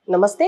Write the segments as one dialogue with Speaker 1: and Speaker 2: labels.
Speaker 1: నమస్తే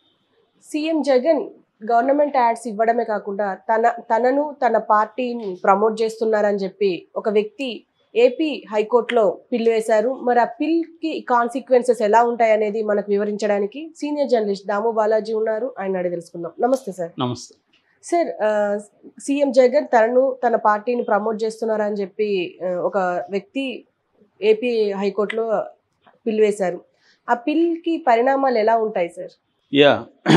Speaker 1: CM Jagan government ads ఇవ్వడమే కాకుండా తన తనను తన పార్టీని ప్రమోట్ చేస్తున్నారని చెప్పి ఒక వ్యక్తి ఏపీ హైకోర్టులో పిల్ వేశారు మరి ఆ పిల్ కి కాన్సిక్వెన్సెస్ ఎలా ఉంటాయి అనేది మనకు వివరించడానికి సీనియర్ జర్నలిస్ట్ దాము బాలాజీ ఉన్నారు ఆయన అడిగి తెలుసుకుందాం నమస్తే సార్
Speaker 2: నమస్తే
Speaker 1: సార్ ఆ, సీఎం జగన్ తనను తన పార్టీని ప్రమోట్ చేస్తున్నారని చెప్పి ఆ, ఒక వ్యక్తి ఏపీ హైకోర్టులో పిల్ వేశారు ఆ పిల్కి పరిణామాలు ఎలా ఉంటాయి సార్
Speaker 2: యా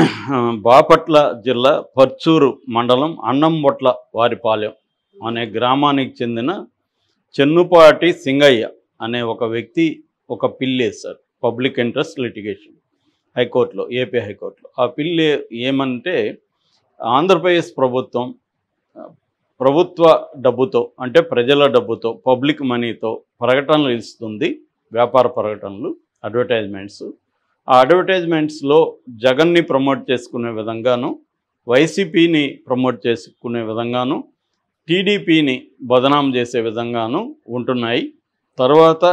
Speaker 2: బాపట్ల జిల్లా పర్చూరు మండలం అన్నంబొట్ల వారిపాలెం అనే గ్రామానికి చెందిన చెన్నుపాటి సింగయ్య అనే ఒక వ్యక్తి ఒక పిల్ వేశారు పబ్లిక్ ఇంట్రెస్ట్ లిటిగేషన్ హైకోర్టులో ఏపీ హైకోర్టులో ఆ పిల్ ఏమంటే ఆంధ్రప్రదేశ్ ప్రభుత్వం ఆ, ప్రభుత్వ డబ్బుతో అంటే ప్రజల డబ్బుతో పబ్లిక్ మనీతో ప్రకటనలు ఇస్తుంది వ్యాపార ప్రకటనలు అడ్వర్టైజ్మెంట్స్ ఆ అడ్వర్టైజ్మెంట్స్లో జగన్ని ప్రమోట్ చేసుకునే విధంగాను వైసీపీని ప్రమోట్ చేసుకునే విధంగాను టీడీపీని బదనాం చేసే విధంగాను ఉంటున్నాయి తర్వాత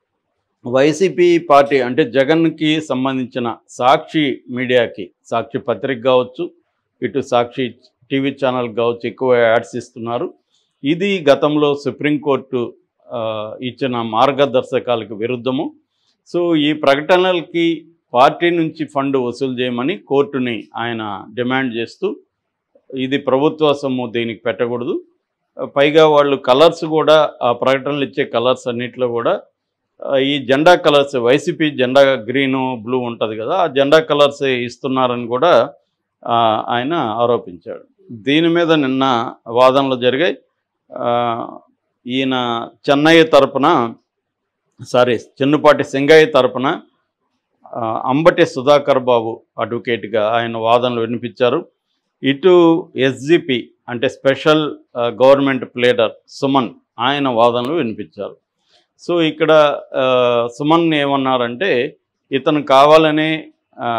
Speaker 2: వైసీపీ పార్టీ అంటే జగన్కి సంబంధించిన సాక్షి మీడియాకి సాక్షి పత్రిక కావచ్చు ఇటు సాక్షి టీవీ ఛానల్ కావచ్చు ఎక్కువ యాడ్స్ ఇస్తున్నారు ఇది గతంలో సుప్రీంకోర్టు ఆ, ఇచ్చిన మార్గదర్శకాలకు విరుద్ధము సో ఈ ప్రకటనలకి పార్టీ నుంచి ఫండ్ వసూలు చేయమని కోర్టుని ఆయన డిమాండ్ చేస్తూ ఇది ప్రభుత్వ సొమ్ము దీనికి పెట్టకూడదు పైగా వాళ్ళు కలర్స్ కూడా ఆ ప్రకటనలు ఇచ్చే కలర్స్ అన్నిట్లో కూడా ఆ, ఈ జెండా కలర్స్ వైసీపీ జెండా గ్రీను బ్లూ ఉంటుంది కదా ఆ జెండా కలర్స్ ఇస్తున్నారని కూడా ఆ, ఆయన ఆరోపించాడు దీని మీద నిన్న వాదనలు జరిగాయి ఆ, ఈయన చెన్నై తరపున సారీ చెన్నుపాటి సింగయ్య తరపున ఆ, అంబటి సుధాకర్ బాబు అడ్వకేట్గా ఆయన వాదనలు వినిపించారు ఇటు ఎస్జిపి అంటే స్పెషల్ ఆ, గవర్నమెంట్ ప్లేడర్ సుమన్ ఆయన వాదనలు వినిపించారు సో ఇక్కడ ఆ, సుమన్ ఏమన్నారంటే ఇతను కావాలనే ఆ,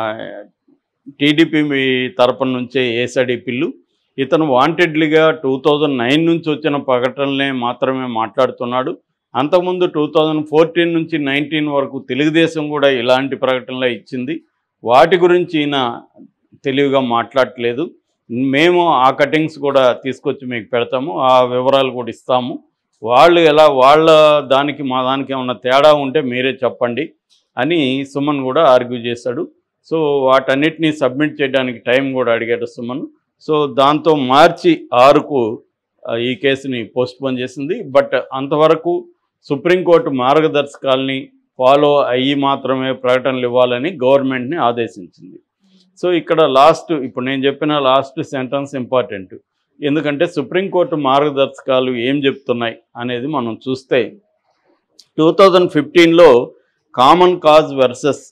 Speaker 2: టీడీపీ మీ తరపున నుంచే ఏసడి పిల్లు ఇతను వాంటెడ్లీగా టూ థౌజండ్ నైన్ నుంచి వచ్చిన ప్రకటనలే మాత్రమే మాట్లాడుతున్నాడు అంతకుముందు టూ థౌజండ్ ఫోర్టీన్ నుంచి నైన్టీన్ వరకు తెలుగుదేశం కూడా ఇలాంటి ప్రకటనలే ఇచ్చింది వాటి గురించి ఈయన తెలివిగా మాట్లాడట్లేదు మేము ఆ కటింగ్స్ కూడా తీసుకొచ్చి మీకు పెడతాము ఆ వివరాలు కూడా ఇస్తాము వాళ్ళు ఎలా వాళ్ళ దానికి మా దానికి ఏమన్నా తేడా ఉంటే మీరే చెప్పండి అని సుమన్ కూడా ఆర్గ్యూ చేశాడు సో వాటన్నిటినీ సబ్మిట్ చేయడానికి టైం కూడా అడిగాడు సుమన్ సో దాంతో మార్చి ఆరుకు ఆ, ఈ కేసుని పోస్ట్పోన్ చేసింది బట్ అంతవరకు సుప్రీంకోర్టు మార్గదర్శకాల్ని ఫాలో అయ్యి మాత్రమే ప్రకటనలు ఇవ్వాలని గవర్నమెంట్ని ఆదేశించింది సో ఇక్కడ లాస్ట్ ఇప్పుడు నేను చెప్పిన లాస్ట్ సెంటెన్స్ ఇంపార్టెంట్ ఎందుకంటే సుప్రీంకోర్టు మార్గదర్శకాలు ఏం చెప్తున్నాయి అనేది మనం చూస్తే టూ థౌజండ్ ఫిఫ్టీన్లో common cause versus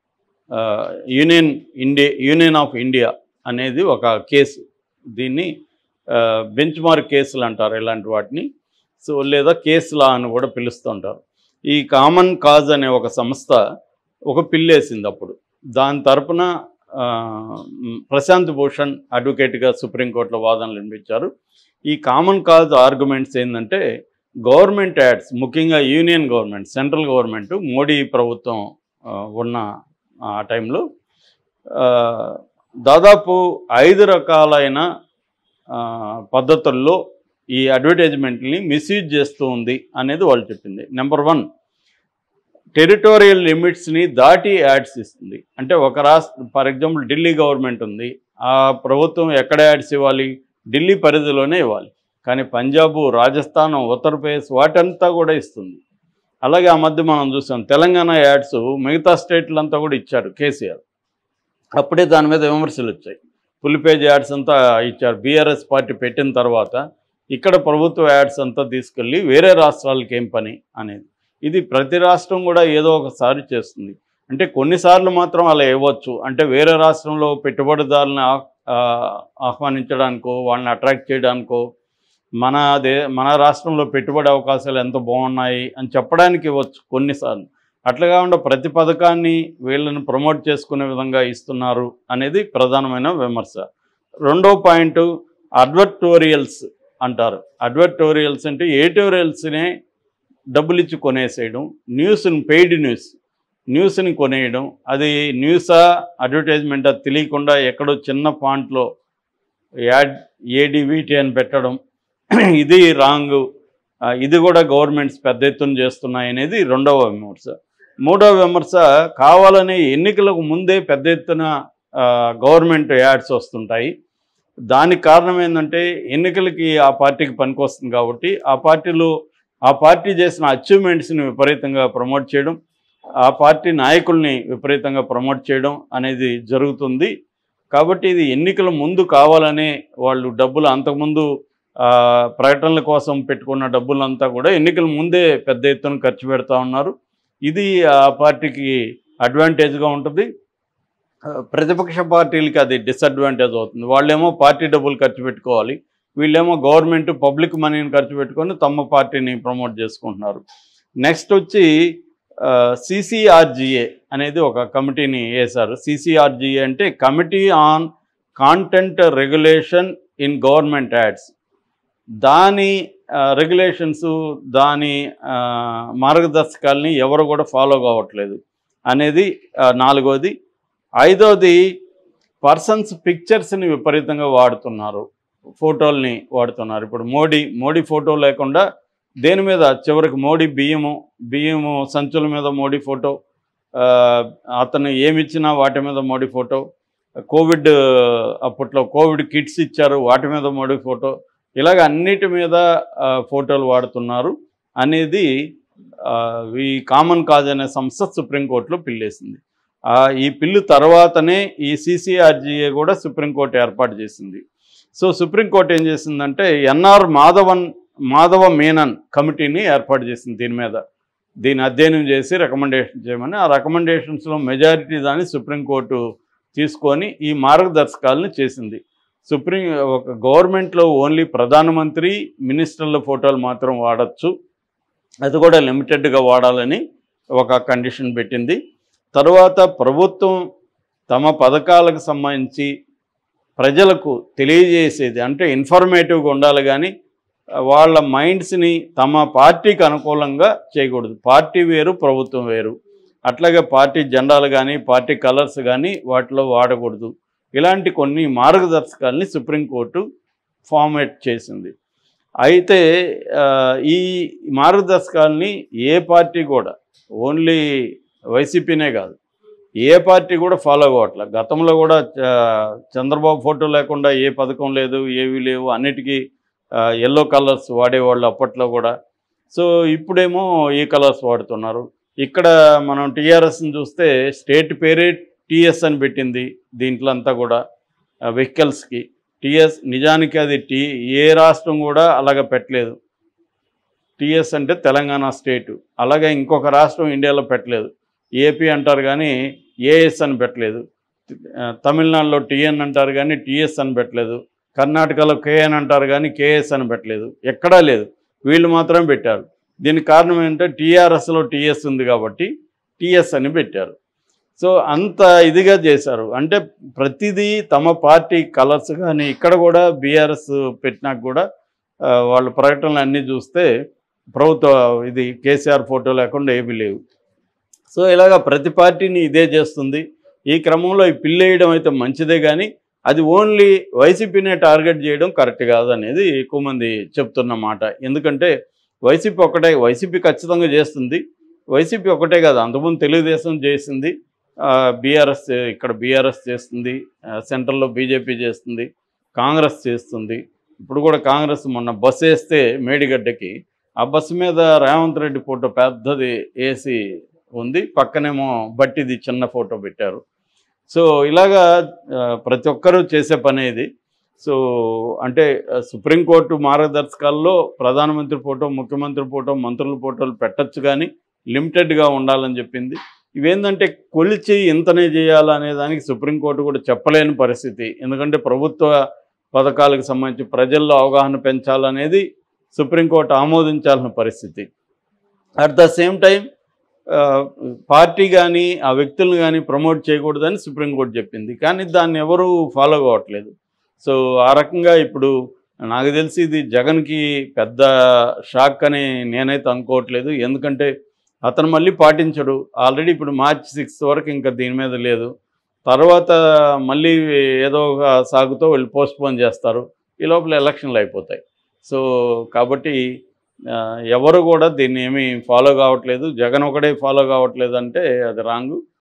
Speaker 2: union India union of India అనేది ఒక కేసు దీన్ని బెంచ్ మార్క్ కేసులు అంటారు ఇలాంటి వాటిని సో లేదా కేసు లా అని కూడా పిలుస్తుంటారు ఈ కామన్ కాజ్ అనే ఒక సంస్థ ఒక పిల్లేసింది అప్పుడు దాని తరపున ఆ, మ్, ప్రశాంత్ భూషణ్ అడ్వకేట్గా సుప్రీంకోర్టులో వాదనలు వినిపించారు ఈ కామన్ కాజ్ ఆర్గ్యుమెంట్స్ ఏంటంటే గవర్నమెంట్ యాడ్స్ ముఖ్యంగా union government central government Modi ప్రభుత్వం ఆ, ఉన్న ఆ టైంలో ఆ, దాదాపు ఐదు రకాలైన ఆ, పద్ధతుల్లో ఈ అడ్వర్టైజ్మెంట్ని మిస్యూజ్ చేస్తూ ఉంది అనేది వాళ్ళు చెప్పింది నెంబర్ వన్ టెరిటోరియల్ లిమిట్స్ని దాటి యాడ్స్ ఇస్తుంది అంటే ఒక రాష్ట్ర ఫర్ ఎగ్జాంపుల్ ఢిల్లీ గవర్నమెంట్ ఉంది ఆ ప్రభుత్వం ఎక్కడ యాడ్స్ ఇవ్వాలి ఢిల్లీ పరిధిలోనే ఇవ్వాలి కానీ పంజాబు రాజస్థాన్ ఉత్తరప్రదేశ్ వాటంతా కూడా ఇస్తుంది అలాగే ఆ మధ్య మనం చూసాం తెలంగాణ యాడ్స్ మిగతా స్టేట్లంతా కూడా ఇచ్చారు కేసీఆర్ అప్పుడే దాని మీద విమర్శలు వచ్చాయి ఫుల్ పేజ్ యాడ్స్ అంతా ఇచ్చారు బీఆర్ఎస్ పార్టీ పెట్టిన తర్వాత ఇక్కడ ప్రభుత్వ యాడ్స్ అంతా తీసుకెళ్ళి వేరే రాష్ట్రాలకి ఏం పని అనేది ఇది ప్రతి రాష్ట్రం కూడా ఏదో ఒకసారి చేస్తుంది అంటే కొన్నిసార్లు మాత్రం అలా ఇవ్వచ్చు అంటే వేరే రాష్ట్రంలో పెట్టుబడిదారులను ఆ- ఆ, ఆహ్వానించడానికో వాళ్ళని అట్రాక్ట్ చేయడానికో మన దే మన రాష్ట్రంలో పెట్టుబడి అవకాశాలు ఎంత బాగున్నాయి అని చెప్పడానికి ఇవ్వచ్చు కొన్నిసార్లు అట్లా కాకుండా ప్రతి పథకాన్ని వీళ్ళని ప్రమోట్ చేసుకునే విధంగా ఇస్తున్నారు అనేది ప్రధానమైన విమర్శ రెండో పాయింట్ అడ్వర్టోరియల్స్ అంటారు అడ్వర్టోరియల్స్ అంటే ఏటోరియల్స్నే డబ్బులు ఇచ్చి కొనేసేయడం న్యూస్ని పెయిడ్ న్యూస్ న్యూస్ని కొనేయడం అది న్యూసా అడ్వర్టైజ్మెంటా తెలియకుండా ఎక్కడో చిన్న ఫాంట్లో యాడ్ ఏడివిటి అని పెట్టడం ఇది రాంగ్ ఇది కూడా గవర్నమెంట్స్ పెద్ద ఎత్తున చేస్తున్నాయి అనేది రెండవ విమర్శ మూడవ విమర్శ కావాలనే ఎన్నికలకు ముందే పెద్ద ఎత్తున గవర్నమెంట్ యాడ్స్ వస్తుంటాయి దానికి కారణం ఏంటంటే ఎన్నికలకి ఆ పార్టీకి పనికొస్తుంది కాబట్టి ఆ పార్టీలో ఆ పార్టీ చేసిన అచీవ్మెంట్స్ని విపరీతంగా ప్రమోట్ చేయడం ఆ పార్టీ నాయకుల్ని విపరీతంగా ప్రమోట్ చేయడం అనేది జరుగుతుంది కాబట్టి ఇది ఎన్నికల ముందు కావాలనే వాళ్ళు డబ్బులు అంతకుముందు ఆ, ప్రకటనల కోసం పెట్టుకున్న డబ్బులంతా కూడా ఎన్నికల ముందే పెద్ద ఎత్తున ఖర్చు పెడతా ఉన్నారు ఇది ఆ పార్టీకి అడ్వాంటేజ్గా ఉంటుంది ఆ, ప్రతిపక్ష పార్టీలకి అది డిసడ్వాంటేజ్ అవుతుంది వాళ్ళేమో పార్టీ డబ్బులు ఖర్చు పెట్టుకోవాలి వీళ్ళేమో గవర్నమెంట్ పబ్లిక్ మనీని ఖర్చు పెట్టుకొని తమ పార్టీని ప్రమోట్ చేసుకుంటున్నారు నెక్స్ట్ వచ్చి సిసిఆర్జిఏ అనేది ఒక కమిటీని వేశారు సిసిఆర్జిఏ అంటే committee on content regulation in government ads దాని రెగ్యులేషన్స్ దాని ఆ, మార్గదర్శకాల్ని ఎవరు కూడా ఫాలో కావట్లేదు అనేది ఆ, నాలుగోది ఐదోది పర్సన్స్ పిక్చర్స్ని విపరీతంగా వాడుతున్నారు ఫోటోల్ని వాడుతున్నారు ఇప్పుడు మోడీ మోడీ ఫోటో లేకుండా దేని మీద చివరికి మోడీ బియ్యము బియ్యము సంచుల మీద మోడీ ఫోటో ఆ, అతను ఏమిచ్చినా వాటి మీద మోడీ ఫోటో కోవిడ్ అప్పట్లో కోవిడ్ కిట్స్ ఇచ్చారు వాటి మీద మోడీ ఫోటో ఇలాగ అన్నిటి మీద ఆ, ఫోటోలు వాడుతున్నారు అనేది ఆ, ఈ కామన్ కాజ్ అనే సంస్థ సుప్రీంకోర్టులో పిల్లేసింది ఆ, ఈ పిల్లు తర్వాతనే ఈ సిసిఆర్జిఏ కూడా సుప్రీంకోర్టు ఏర్పాటు చేసింది సో సుప్రీంకోర్టు ఏం చేసిందంటే ఎన్ఆర్ మాధవన్ మాధవ మేనన్ కమిటీని ఏర్పాటు చేసింది దీని మీద దీన్ని అధ్యయనం చేసి రికమెండేషన్ చేయమని ఆ రికమెండేషన్స్లో మెజారిటీ దాన్ని సుప్రీంకోర్టు తీసుకొని ఈ మార్గదర్శకాలను చేసింది సుప్రీం ఒక గవర్నమెంట్లో ఓన్లీ ప్రధానమంత్రి మినిస్టర్ల ఫోటోలు మాత్రం వాడచ్చు అది కూడా లిమిటెడ్గా వాడాలని ఒక కండిషన్ పెట్టింది తరువాత ప్రభుత్వం తమ పథకాలకు సంబంధించి ప్రజలకు తెలియజేసేది అంటే ఇన్ఫర్మేటివ్గా ఉండాలి కానీ వాళ్ళ మైండ్స్ని తమ పార్టీకి అనుకూలంగా చేయకూడదు పార్టీ వేరు ప్రభుత్వం వేరు అట్లాగే పార్టీ జెండాలు కానీ పార్టీ కలర్స్ కానీ వాటిలో వాడకూడదు ఇలాంటి కొన్ని మార్గదర్శకాల్ని సుప్రీంకోర్టు ఫార్మేట్ చేసింది అయితే ఆ, ఈ మార్గదర్శకాల్ని ఏ పార్టీ కూడా ఓన్లీ వైసీపీనే కాదు ఏ పార్టీ కూడా ఫాలో అవ్వట్లే గతంలో కూడా చ- చంద్రబాబు ఫోటో లేకుండా ఏ పథకం లేదు ఏవి లేవు అన్నిటికీ ఎల్లో కలర్స్ వాడేవాళ్ళు అప్పట్లో కూడా సో ఇప్పుడేమో ఈ కలర్స్ వాడుతున్నారు ఇక్కడ మనం టీఆర్ఎస్ని చూస్తే స్టేట్ పేరే టీఎస్ అని పెట్టింది దీంట్లో అంతా కూడా వెహికల్స్కి టీఎస్ నిజానికి అది టీ ఏ రాష్ట్రం కూడా అలాగ పెట్టలేదు టీఎస్ అంటే తెలంగాణ స్టేటు అలాగే ఇంకొక రాష్ట్రం ఇండియాలో పెట్టలేదు ఏపీ అంటారు కానీ ఏఎస్ అని పెట్టలేదు ఆ, తమిళనాడులో టీఎన్ అంటారు కానీ టీఎస్ అని పెట్టలేదు కర్ణాటకలో కేఎన్ అంటారు కానీ కేఎస్ అని పెట్టలేదు ఎక్కడా లేదు వీళ్ళు మాత్రమే పెట్టారు దీనికి కారణం ఏంటంటే టీఆర్ఎస్లో టీఎస్ ఉంది కాబట్టి టీఎస్ అని పెట్టారు సో అంత ఇదిగా చేశారు అంటే ప్రతిదీ తమ పార్టీ కలర్స్ కానీ ఇక్కడ కూడా బీఆర్ఎస్ పెట్టినాక కూడా ఆ, వాళ్ళ ప్రకటనలు అన్నీ చూస్తే ప్రభుత్వ ఇది కేసీఆర్ ఫోటో లేకుండా ఏమీ లేవు సో ఇలాగ ప్రతి పార్టీని ఇదే చేస్తుంది ఈ క్రమంలో ఈ పిల్లేయడం అయితే మంచిదే కానీ అది ఓన్లీ వైసీపీనే టార్గెట్ చేయడం కరెక్ట్ కాదనేది ఎక్కువ మంది చెప్తున్న మాట ఎందుకంటే వైసీపీ ఒకటే వైసీపీ ఖచ్చితంగా చేస్తుంది వైసీపీ ఒకటే కాదు అంతకుముందు తెలుగుదేశం చేసింది బీఆర్ఎస్ ఇక్కడ బీఆర్ఎస్ చేస్తుంది ఆ, సెంట్రల్లో బీజేపీ చేస్తుంది కాంగ్రెస్ చేస్తుంది ఇప్పుడు కూడా కాంగ్రెస్ మొన్న బస్సు వేస్తే మేడిగడ్డకి ఆ బస్సు మీద రేవంత్ రెడ్డి ఫోటో పెద్దది వేసి ఉంది పక్కనేమో బట్టిది చిన్న ఫోటో పెట్టారు సో ఇలాగా ఆ, ప్రతి ఒక్కరూ చేసే పని ఇది సో అంటే ఆ, సుప్రీంకోర్టు మార్గదర్శకాల్లో ప్రధానమంత్రి ఫోటో ముఖ్యమంత్రి ఫోటో మంత్రుల ఫోటోలు పెట్టచ్చు కానీ లిమిటెడ్గా ఉండాలని చెప్పింది ఇవేంటంటే కొలిచి ఇంతనే చేయాలనే దానికి సుప్రీంకోర్టు కూడా చెప్పలేని పరిస్థితి ఎందుకంటే ప్రభుత్వ పథకాలకు సంబంధించి ప్రజల్లో అవగాహన పెంచాలనేది సుప్రీంకోర్టు ఆమోదించాల్సిన పరిస్థితి at the same time party కానీ ఆ వ్యక్తులను కానీ ప్రమోట్ చేయకూడదని సుప్రీంకోర్టు చెప్పింది కానీ దాన్ని ఎవరు ఫాలో కావట్లేదు సో ఆ రకంగా ఇప్పుడు నాకు తెలిసి ఇది జగన్కి పెద్ద షాక్ అని నేనైతే అనుకోవట్లేదు ఎందుకంటే అతను మళ్ళీ పాటించడు ఆల్రెడీ ఇప్పుడు మార్చి సిక్స్త్ వరకు ఇంకా దీని మీద లేదు తర్వాత మళ్ళీ ఏదో ఒక సాగుతో వీళ్ళు పోస్ట్పోన్ చేస్తారు ఈ లోపల ఎలక్షన్లు అయిపోతాయి సో కాబట్టి ఆ, ఎవరు కూడా దీన్ని ఏమీ ఫాలో కావట్లేదు జగన్ ఒకడే ఫాలో కావట్లేదు అంటే అది రాంగు